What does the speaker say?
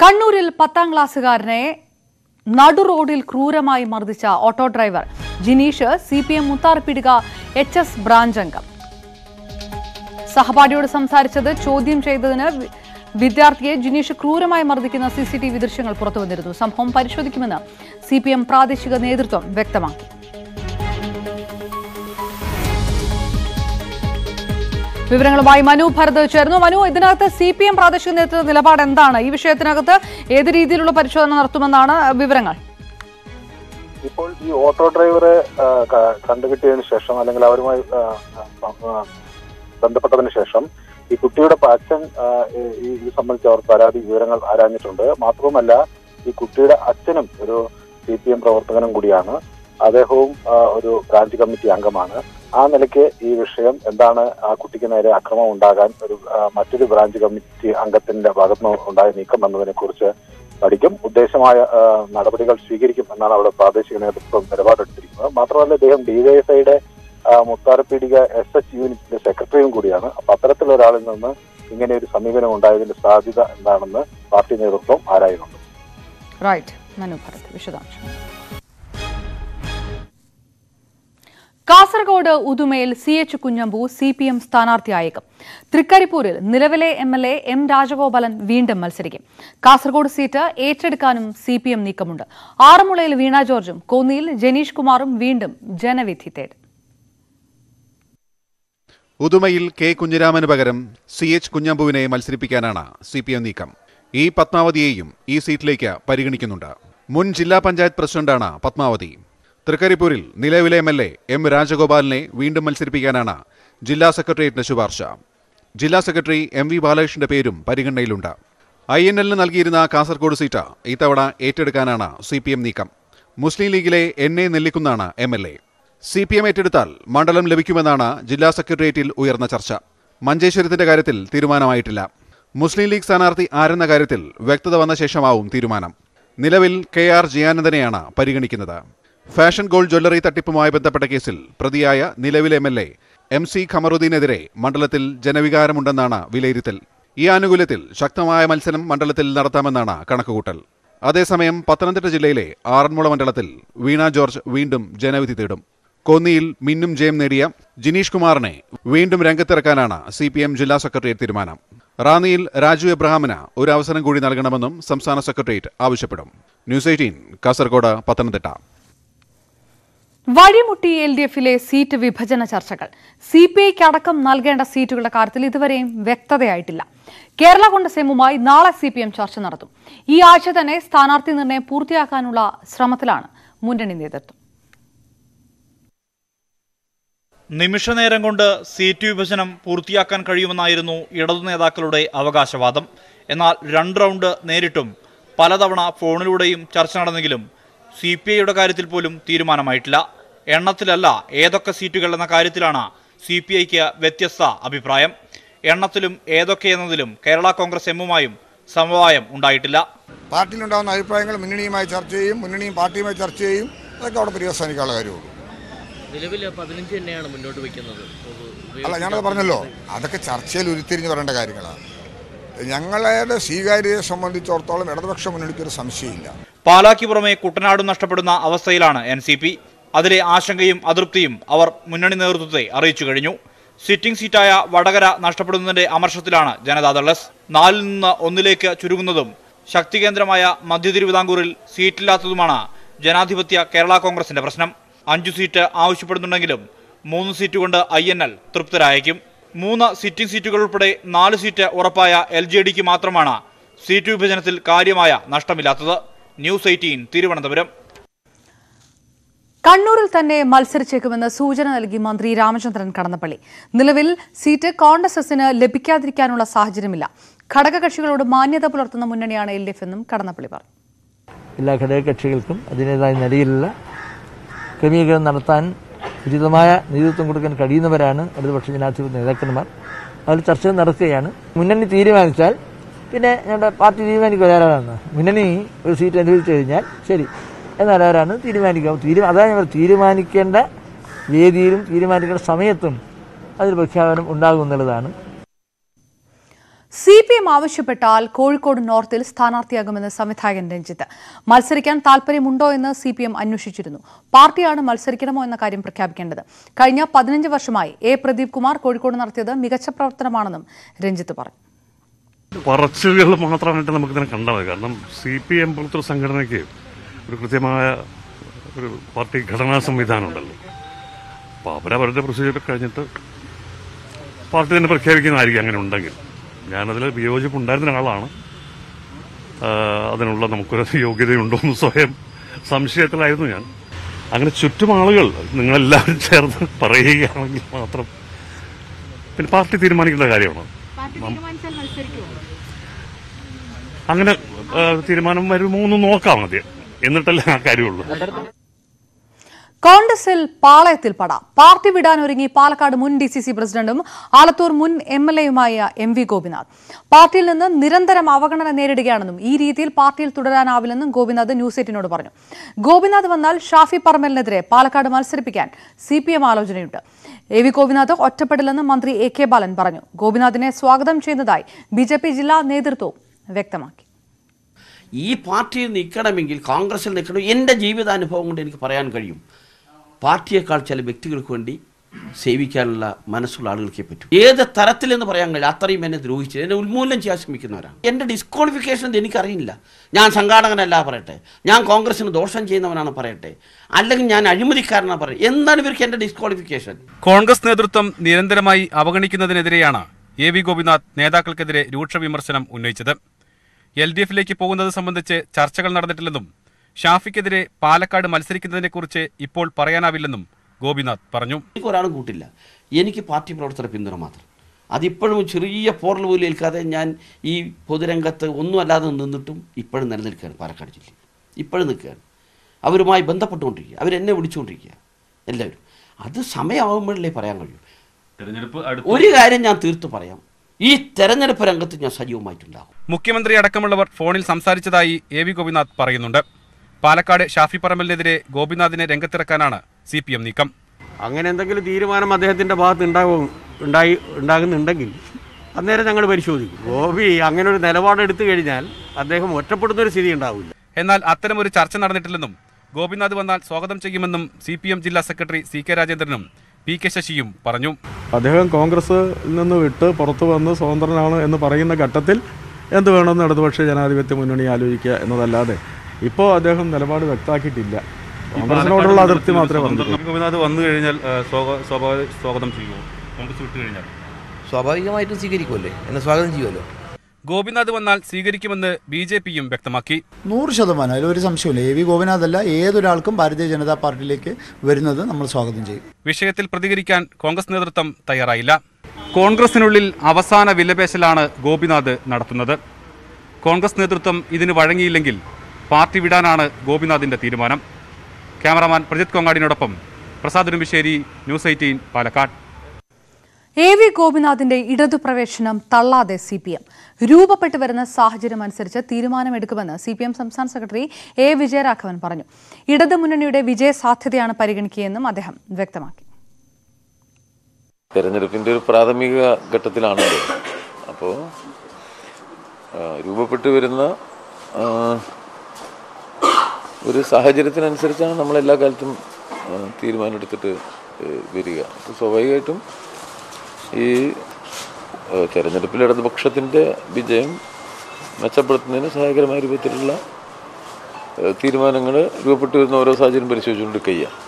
കണ്ണൂരിൽ പത്താം ക്ലാസ്സുകാരനെ നടു റോഡിൽ ക്രൂരമായി മർദ്ദിച്ച auto driver Jineesh C P M മുത്താർപ്പിടുക എച്ച് എസ് ബ്രാഞ്ച് അംഗം സഹപാഠിയോട് സംസാരിച്ചത് ചോദ്യം ചെയ്തതിന് വി- വിദ്യാർത്ഥിയെ ജിനീഷ് ക്രൂരമായി മർദ്ദിക്കുന്ന സി സി ടി വി ദൃശ്യങ്ങൾ പുറത്തുവന്നിരുന്നു സംഭവം പരിശോധിക്കുമെന്ന് സി പി എം പ്രാദേശിക നേതൃത്വം വ്യക്തമാക്കി വിവരങ്ങളുമായി മനു ഭരത് ചേർന്നു മനു ഇതിനകത്ത് സി പി എം പ്രാദേശിക നേതൃത്വ നിലപാട് എന്താണ് ഈ വിഷയത്തിനകത്ത് ഏത് രീതിയിലുള്ള പരിശോധന നടത്തുമെന്നാണ് വിവരങ്ങൾ ഇപ്പോൾ ഈ ഓട്ടോ ഡ്രൈവറെ ആ, ക- കണ്ടുകിട്ടിയതിനു ശേഷം അല്ലെങ്കിൽ അവരുമായി ആ, ആ, ആ, ബന്ധപ്പെട്ടതിന് ശേഷം ഈ കുട്ടിയുടെ പ- അച്ഛൻ ആ, ഈ- ഈ ഇത് സംബന്ധിച്ച് അവർ പരാതി വിവരങ്ങൾ ആരാഞ്ഞിട്ടുണ്ട് മാത്രവുമല്ല ഈ കുട്ടിയുടെ അച്ഛനും ഒരു സി പി എം പ്രവർത്തകനും കൂടിയാണ് അദ്ദേഹവും ആ, ഒരു ബ്രാഞ്ച് കമ്മിറ്റി അംഗമാണ് ആ നിലയ്ക്ക് ഈ വിഷയം എന്താണ് ആ കുട്ടിക്ക് നേരെ അക്രമം ഉണ്ടാകാൻ ഒരു ആ, മറ്റൊരു ബ്രാഞ്ച് കമ്മിറ്റി അംഗത്തിന്റെ ഭാഗത്തുനിന്ന് ഉണ്ടായ നീക്കം എന്നതിനെ കുറിച്ച് പഠിക്കും ഉദ്ദേശമായ ആ, നടപടികൾ സ്വീകരിക്കും എന്നാണ് അവിടെ പ്രാദേശിക നേതൃത്വം നിലപാടെടുത്തിരിക്കുന്നത് മാത്രമല്ല ഇദ്ദേഹം ഡിവൈഎഫ്ഐയുടെ മുത്താരപ്പീടിക എസ് എച്ച് യൂണിറ്റിന്റെ സെക്രട്ടറിയും കൂടിയാണ് അപ്പൊ അത്തരത്തിലൊരാളിൽ നിന്ന് ഇങ്ങനെ ഒരു സമീപനം ഉണ്ടായതിന്റെ സാധ്യത എന്താണെന്ന് പാർട്ടി നേതൃത്വം ആരായുന്നുണ്ട് റൈറ്റ് മനു ഭരത് വിശദാംശം കാസർഗോഡ് ഉദുമയിൽ C H Kunhambu C P M സ്ഥാനാർത്ഥിയായേക്കും തൃക്കരിപ്പൂരിൽ നിലവിലെ M L A M Rajagopalan വീണ്ടും മത്സരിക്കും കാസർഗോഡ് സീറ്റ് ഏറ്റെടുക്കാനും സി പി എം നീക്കമുണ്ട് ആറന്മുളയിൽ വീണ ജോർജും കോന്നിയിൽ ജനീഷ് കുമാറും വീണ്ടും ജനവിധി തേടും ഉദുമയിൽ കെ കുഞ്ഞിരാമന് പകരം സി എച്ച് കുഞ്ഞമ്പുവിനെ മത്സരിപ്പിക്കാനാണ് സി പി എം നീക്കം ഇ പത്മാവതിയെയും ഈ സീറ്റിലേക്ക് പരിഗണിക്കുന്നുണ്ട് മുൻ ജില്ലാ പഞ്ചായത്ത് പ്രസിഡന്റാണ് പത്മാവതി തൃക്കരിപ്പൂരിൽ നിലവിലെ എം എൽ എ എം രാജഗോപാലിനെ വീണ്ടും മത്സരിപ്പിക്കാനാണ് ജില്ലാ സെക്രട്ടേറിയറ്റിന്റെ ശുപാർശ ജില്ലാ സെക്രട്ടറി എം വി ബാലകൃഷ്ണന്റെ പേരും പരിഗണനയിലുണ്ട് ഐ എൻ എല്ലിന് നൽകിയിരുന്ന കാസർഗോഡ് സീറ്റ് ഇത്തവണ ഏറ്റെടുക്കാനാണ് സി പി എം നീക്കം മുസ്ലിം ലീഗിലെ എൻ എ നെല്ലിക്കുന്നാണ് M L A C P M ഏറ്റെടുത്താൽ മണ്ഡലം ലഭിക്കുമെന്നാണ് ജില്ലാ സെക്രട്ടേറിയറ്റിൽ ഉയർന്ന ചർച്ച മഞ്ചേശ്വരത്തിന്റെ കാര്യത്തിൽ തീരുമാനമായിട്ടില്ല മുസ്ലിം ലീഗ് സ്ഥാനാർത്ഥി ആരെന്ന കാര്യത്തിൽ വ്യക്തത വന്ന ശേഷമാവും തീരുമാനം നിലവിൽ കെ ആർ ജയാനന്ദനെയാണ് പരിഗണിക്കുന്നത് ഫാഷൻ ഗോൾഡ് ജ്വല്ലറി തട്ടിപ്പുമായി ബന്ധപ്പെട്ട കേസിൽ പ്രതിയായ നിലവിലെ M L A M C ഖമറുദ്ദീനെതിരെ മണ്ഡലത്തിൽ ജനവികാരമുണ്ടെന്നാണ് വിലയിരുത്തൽ ഈ ആനുകൂല്യത്തിൽ ശക്തമായ മത്സരം മണ്ഡലത്തിൽ നടത്താമെന്നാണ് കണക്കുകൂട്ടൽ അതേസമയം പത്തനംതിട്ട ജില്ലയിലെ ആറന്മുള മണ്ഡലത്തിൽ വീണ ജോർജ് വീണ്ടും ജനവിധി തേടും കോന്നിയിൽ മിന്നും ജയം നേടിയ ജിനീഷ് കുമാറിനെ വീണ്ടും രംഗത്തിറക്കാനാണ് സി പി എം ജില്ലാ സെക്രട്ടേറിയറ്റ് തീരുമാനം റാന്നിയിൽ രാജു എബ്രഹാമിന് ഒരു അവസരം കൂടി നൽകണമെന്നും സംസ്ഥാന സെക്രട്ടേറിയറ്റ് ആവശ്യപ്പെടും ന്യൂസ് എയ്റ്റീൻ കാസർഗോഡ് പത്തനംതിട്ട വഴിമുട്ടി എൽ ഡി എഫിലെ സീറ്റ് വിഭജന ചർച്ചകൾ സി പി ഐക്ക് അടക്കം നൽകേണ്ട സീറ്റുകളുടെ കാര്യത്തിൽ ഇതുവരെയും വ്യക്തതയായിട്ടില്ല കേരള കോൺഗ്രസ് എമ്മുമായി നാളെ സി പി എം ചർച്ച നടത്തും ഈ ആഴ്ച തന്നെ സ്ഥാനാർത്ഥി നിർണയം പൂർത്തിയാക്കാനുള്ള ശ്രമത്തിലാണ് മുന്നണി നേതൃത്വം നിമിഷനേരം കൊണ്ട് സീറ്റ് വിഭജനം പൂർത്തിയാക്കാൻ കഴിയുമെന്നായിരുന്നു ഇടതു നേതാക്കളുടെ അവകാശവാദം എന്നാൽ രണ്ട് റൗണ്ട് നേരിട്ടും പലതവണ ഫോണിലൂടെയും ചർച്ച നടന്നെങ്കിലും സി പി ഐയുടെ കാര്യത്തിൽ പോലും തീരുമാനമായിട്ടില്ല എണ്ണത്തിലല്ല ഏതൊക്കെ സീറ്റുകൾ എന്ന കാര്യത്തിലാണ് സി പി ഐക്ക് വ്യത്യസ്ത അഭിപ്രായം എണ്ണത്തിലും ഏതൊക്കെ എന്നതിലും കേരള കോൺഗ്രസ് എമ്മുമായും സമവായം ഉണ്ടായിട്ടില്ല പാർട്ടിയിലുണ്ടാകുന്ന അഭിപ്രായങ്ങൾ മുന്നണിയുമായി ചർച്ച ചെയ്യും മുന്നണിയും പാർട്ടിയുമായി ചർച്ച ചെയ്യും അതൊക്കെ അവിടെ പര്യവസാനിക്കാനുള്ള കാര്യമുള്ളൂ നിലവിൽ പതിനഞ്ച് തന്നെയാണ് മുന്നോട്ട് വയ്ക്കുന്നത് അല്ല ഞാനത് പറഞ്ഞല്ലോ അതൊക്കെ ചർച്ചയിൽ ഉരുത്തിരിഞ്ഞ് പറയേണ്ട കാര്യങ്ങളാണ് ഞങ്ങളുടെ സ്വീകാര്യതയെ സംബന്ധിച്ചിടത്തോളം ഇടതുപക്ഷ മുന്നണിക്ക് ഒരു സംശയമില്ല പാലാക്ക് പുറമെ കുട്ടനാടും നഷ്ടപ്പെടുന്ന അവസ്ഥയിലാണ് എൻ സി പി അതിലെ ആശങ്കയും അതൃപ്തിയും അവർ മുന്നണി നേതൃത്വത്തെ അറിയിച്ചു കഴിഞ്ഞു സിറ്റിംഗ് സീറ്റായ വടകര നഷ്ടപ്പെടുന്നതിന്റെ അമർഷത്തിലാണ് ജനതാദൾ എസ് നാലിൽ നിന്ന് ഒന്നിലേക്ക് ചുരുങ്ങുന്നതും ശക്തി കേന്ദ്രമായ മധ്യ തിരുവിതാംകൂറിൽ സീറ്റില്ലാത്തതുമാണ് ജനാധിപത്യ കേരള കോൺഗ്രസിന്റെ പ്രശ്നം അഞ്ചു സീറ്റ് ആവശ്യപ്പെടുന്നുണ്ടെങ്കിലും മൂന്ന് സീറ്റ് കൊണ്ട് ഐ എൻ എൽ തൃപ്തരായേക്കും മൂന്ന് സിറ്റിംഗ് സീറ്റുകൾ ഉൾപ്പെടെ നാല് സീറ്റ് ഉറപ്പായ എൽ ജെ ഡിക്ക് മാത്രമാണ് സീറ്റ് വിഭജനത്തിൽ കാര്യമായ നഷ്ടമില്ലാത്തത് ന്യൂസ് എയ്റ്റീൻ തിരുവനന്തപുരം കണ്ണൂരിൽ തന്നെ മത്സരിച്ചേക്കുമെന്ന് സൂചന നൽകി മന്ത്രി രാമചന്ദ്രൻ കടന്നപ്പള്ളി നിലവിൽ സീറ്റ് കോൺഗ്രസ് എസിന് ലഭിക്കാതിരിക്കാനുള്ള സാഹചര്യമില്ല ഘടകകക്ഷികളോട് മാന്യത പുലർത്തുന്ന മുന്നണിയാണ് എൽ ഡി എഫ് എന്നും കടന്നപ്പള്ളി പറഞ്ഞു എല്ലാ ഘടകകക്ഷികൾക്കും അതിൻ്റെതായ നിലയിലുള്ള ക്രമീകരണം നടത്താൻ ഉചിതമായ നേതൃത്വം കൊടുക്കാൻ കഴിയുന്നവരാണ് ഇടതുപക്ഷ ജനാധിപത്യ നേതാക്കന്മാർ അതിൽ ചർച്ച നടക്കുകയാണ് മുന്നണി തീരുമാനിച്ചാൽ പിന്നെ ഞങ്ങളുടെ പാർട്ടി തീരുമാനിക്കുക ആരാണ് മുന്നണി ഒരു സീറ്റ് അനുവദിച്ചു കഴിഞ്ഞാൽ ശരി എന്നാൽ ആരാണ് തീരുമാനിക്കുക തീരു അതാണ് ഞങ്ങൾ തീരുമാനിക്കേണ്ട വേദിയിലും തീരുമാനിക്കേണ്ട സമയത്തും അതിൽ പ്രഖ്യാപനം ഉണ്ടാകും എന്നുള്ളതാണ് സി പി എം ആവശ്യപ്പെട്ടാൽ കോഴിക്കോട് നോർത്തിൽ സ്ഥാനാർത്ഥിയാകുമെന്ന് സംവിധായകൻ രഞ്ജിത്ത് മത്സരിക്കാൻ താൽപര്യമുണ്ടോ എന്ന് സി പി എം അന്വേഷിച്ചിരുന്നു പാർട്ടിയാണ് മത്സരിക്കണമോ എന്ന കാര്യം പ്രഖ്യാപിക്കേണ്ടത് കഴിഞ്ഞ പതിനഞ്ച് വർഷമായി എ പ്രദീപ് കുമാർ കോഴിക്കോട് നടത്തിയത് മികച്ച പ്രവർത്തനമാണെന്നും രഞ്ജിത്ത് പറഞ്ഞു പറച്ചിലുകൾ മാത്രമായിട്ട് നമുക്കിതിനെ കണ്ടാൽ മതി കാരണം സി പി എം പോലത്തെ ഒരു സംഘടനയ്ക്ക് ഒരു കൃത്യമായ ഒരു പാർട്ടി ഘടനാ സംവിധാനം ഉണ്ടല്ലോ അപ്പോൾ അവരവരുടെ പ്രൊസീജിയർ കഴിഞ്ഞിട്ട് പാർട്ടി തന്നെ പ്രഖ്യാപിക്കുന്നതായിരിക്കും അങ്ങനെ ഉണ്ടെങ്കിൽ ഞാനതിൽ വിയോജിപ്പുണ്ടായിരുന്ന ഒരാളാണ് ആ, അതിനുള്ള നമുക്കൊരു യോഗ്യതയുണ്ടോ എന്ന് സ്വയം സംശയത്തിലായിരുന്നു ഞാൻ അങ്ങനെ ചുറ്റും ആളുകൾ നിങ്ങളെല്ലാവരും ചേർന്ന് പറയുകയാണെങ്കിൽ മാത്രം പിന്നെ പാർട്ടി തീരുമാനിക്കേണ്ട കാര്യമാണ് അങ്ങനെ ആ, തീരുമാനം വരുമോ എന്ന് നോക്കാം ആദ്യം എന്നിട്ടല്ലേ ആ കാര്യമുള്ളൂ കോൺഗ്രസിൽ പാളയത്തിൽ പട പാർട്ടി വിടാൻ ഒരുങ്ങി പാലക്കാട് മുൻ ഡി സി സി പ്രസിഡന്റും ആലത്തൂർ മുൻ എം എൽ എയുമായ എം വി ഗോപിനാഥ് പാർട്ടിയിൽ നിന്ന് നിരന്തരം അവഗണന നേരിടുകയാണെന്നും ഈ രീതിയിൽ പാർട്ടിയിൽ തുടരാനാവില്ലെന്നും ഗോപിനാഥ് ന്യൂസ് എയ്റ്റിനോട് പറഞ്ഞു ഗോപിനാഥ് വന്നാൽ ഷാഫി പറമ്പലിനെതിരെ പാലക്കാട് മത്സരിപ്പിക്കാൻ സി പി എം ആലോചനയുണ്ട് എ വി ഗോപിനാഥ് ഒറ്റപ്പെടില്ലെന്ന് മന്ത്രി എ കെ ബാലൻ പറഞ്ഞു ഗോപിനാഥിനെ സ്വാഗതം ചെയ്യുന്നതായി ബി ജെ പി ജില്ലാ നേതൃത്വവും വ്യക്തമാക്കി ഈ പാർട്ടിയിൽ നിൽക്കണമെങ്കിൽ കോൺഗ്രസിൽ നിൽക്കണം എൻ്റെ ജീവിതാനുഭവം കൊണ്ട് എനിക്ക് പറയാൻ കഴിയും പാർട്ടിയേക്കാൾ ചില വ്യക്തികൾക്ക് വേണ്ടി സേവിക്കാനുള്ള മനസ്സുള്ള ആളുകൾക്കേ പറ്റൂ ഏത് തരത്തിലെന്ന് പറയാൻ കഴിയും അത്രയും എന്നെ ദ്രോഹിച്ചു എന്നെ ഉന്മൂലനം ചെയ്യാൻ ശ്രമിക്കുന്നവരാണ് എൻ്റെ ഡിസ്ക്വാളിഫിക്കേഷൻ എനിക്കറിയില്ല ഞാൻ സംഘാടകനല്ല പറയട്ടെ ഞാൻ കോൺഗ്രസിന് ദോഷം ചെയ്യുന്നവനാണ് പറയട്ടെ അല്ലെങ്കിൽ ഞാൻ അഴിമതിക്കാരനാണ് പറയട്ടെ എന്താണ് ഇവർക്ക് എൻ്റെ ഡിസ്ക്വാളിഫിക്കേഷൻ കോൺഗ്രസ് നേതൃത്വം നിരന്തരമായി അവഗണിക്കുന്നതിനെതിരെയാണ് എ വി ഗോപിനാഥ് നേതാക്കൾക്കെതിരെ രൂക്ഷ വിമർശനം ഉന്നയിച്ചത് എൽ ഡി എഫിലേക്ക് പോകുന്നത് സംബന്ധിച്ച് ചർച്ചകൾ നടന്നിട്ടില്ലെന്നും ഷാഫിക്കെതിരെ പാലക്കാട് മത്സരിക്കുന്നതിനെക്കുറിച്ച് ഇപ്പോൾ പറയാനാവില്ലെന്നും ഗോപിനാഥ് പറഞ്ഞു എനിക്ക് ഒരാളും കൂട്ടില്ല എനിക്ക് പാർട്ടി പ്രവർത്തന പിന്തുണ മാത്രം അതിപ്പോഴും ചെറിയ പോറൽ പോലും ഏൽക്കാതെ ഞാൻ ഈ പൊതുരംഗത്ത് ഒന്നും അല്ലാതെ നിന്നിട്ടും ഇപ്പോഴും നിലനിൽക്കുകയാണ് പാലക്കാട് ജില്ലയിൽ ഇപ്പോഴും നിൽക്കുകയാണ് അവരുമായി ബന്ധപ്പെട്ടുകൊണ്ടിരിക്കുക അവരെന്നെ വിളിച്ചുകൊണ്ടിരിക്കുക എല്ലാവരും അത് സമയമാകുമ്പോഴല്ലേ പറയാൻ കഴിയൂ തെരഞ്ഞെടുപ്പ് ഒരു കാര്യം ഞാൻ തീർത്തു പറയാം ഈ തെരഞ്ഞെടുപ്പ് രംഗത്ത് ഞാൻ സജീവമായിട്ടുണ്ടാകും മുഖ്യമന്ത്രി അടക്കമുള്ളവർ ഫോണിൽ സംസാരിച്ചതായി എ വി ഗോപിനാഥ് പറയുന്നുണ്ട് പാലക്കാട് ഷാഫി പറമ്പലിനെതിരെ ഗോപിനാഥിനെ രംഗത്തിറക്കാനാണ് സി പി എം നീക്കം അങ്ങനെ എന്തെങ്കിലും തീരുമാനം അദ്ദേഹത്തിൻ്റെ ഭാഗത്ത് ഉണ്ടാകും ഉണ്ടായി ഉണ്ടാകുന്നുണ്ടെങ്കിൽ അന്നേരം ഞങ്ങൾ പരിശോധിക്കും ഗോപി അങ്ങനെ ഒരു നിലപാടെടുത്തു കഴിഞ്ഞാൽ അദ്ദേഹം ഒറ്റപ്പെടുന്ന ഒരു സ്ഥിതി ഉണ്ടാവില്ല എന്നാൽ അത്തരമൊരു ചർച്ച നടന്നിട്ടില്ലെന്നും ഗോപിനാഥ് വന്നാൽ സ്വാഗതം ചെയ്യുമെന്നും സി പി എം ജില്ലാ സെക്രട്ടറി സി കെ രാജേന്ദ്രനും പി കെ ശശിയും പറഞ്ഞു അദ്ദേഹം കോൺഗ്രസ് നിന്ന് വിട്ട് പുറത്തു വന്ന് സ്വതന്ത്രനാണ് എന്ന് പറയുന്ന ഘട്ടത്തിൽ എന്ത് വേണമെന്ന് ഇടതുപക്ഷ ജനാധിപത്യ മുന്നണി ആലോചിക്കുക എന്നതല്ലാതെ ഇപ്പോൾ അദ്ദേഹം നിലപാട് വ്യക്തമാക്കിയിട്ടില്ല കോൺഗ്രസിനോടുള്ള അതിർത്തി മാത്രമേ പറഞ്ഞിട്ടുള്ളൂ ഗോപിനാഥ് വന്നു കഴിഞ്ഞാൽ സ്വാഗതം ചെയ്യുമോ കോൺഗ്രസ് വിട്ടു കഴിഞ്ഞാൽ സ്വാഭാവികമായിട്ടും സ്വീകരിക്കുമല്ലേ എന്നെ സ്വാഗതം ചെയ്യുമല്ലോ ഗോപിനാഥ് വന്നാൽ സ്വീകരിക്കുമെന്ന് ബി ജെ പിയും വ്യക്തമാക്കി നൂറ് ശതമാനം അതിലൊരു സംശയമില്ല എ വി ഗോപിനാഥല്ല ഏതൊരാൾക്കും ഭാരതീയ ജനതാ പാർട്ടിയിലേക്ക് വരുന്നത് നമ്മൾ സ്വാഗതം ചെയ്യും വിഷയത്തിൽ പ്രതികരിക്കാൻ കോൺഗ്രസ് നേതൃത്വം തയ്യാറായില്ല കോൺഗ്രസിനുള്ളിൽ അവസാന വിലപേശലാണ് ഗോപിനാഥ് നടത്തുന്നത് കോൺഗ്രസ് നേതൃത്വം ഇതിന് വഴങ്ങിയില്ലെങ്കിൽ പാർട്ടി വിടാനാണ് ഗോപിനാഥിന്റെ തീരുമാനം ക്യാമറാമാൻ പ്രജിത് കൊങ്ങാടിനോടൊപ്പം Prasad Udumbissery news eighteen Palakkad A V ഗോപിനാഥിന്റെ ഇടതുപ്രവേശനം തള്ളാതെ സി പി എം രൂപപ്പെട്ടു വരുന്ന സാഹചര്യം അനുസരിച്ച് തീരുമാനമെടുക്കുമെന്ന് സി പി എം സംസ്ഥാന സെക്രട്ടറി എ വിജയരാഘവൻ പറഞ്ഞു ഇടതു മുന്നണിയുടെ വിജയ സാധ്യതയാണ് പരിഗണിക്കുകയെന്നും അദ്ദേഹം വ്യക്തമാക്കി തെരഞ്ഞെടുപ്പിൻ്റെ ഒരു പ്രാഥമിക ഘട്ടത്തിലാണല്ലോ അപ്പോൾ രൂപപ്പെട്ടു വരുന്ന ആ, ഒരു സാഹചര്യത്തിനനുസരിച്ചാണ് നമ്മൾ എല്ലാ കാലത്തും ആ, തീരുമാനമെടുത്തിട്ട് ഏ, വരിക അപ്പോൾ സ്വാഭാവികമായിട്ടും ഈ ആ, തെരഞ്ഞെടുപ്പിൽ ഇടതുപക്ഷത്തിൻ്റെ വിജയം മെച്ചപ്പെടുത്തുന്നതിന് സഹായകരമായ രൂപത്തിലുള്ള തീരുമാനങ്ങൾ രൂപപ്പെട്ടു വരുന്ന ഓരോ സാഹചര്യം പരിശോധിച്ചുകൊണ്ട് കഴിയാം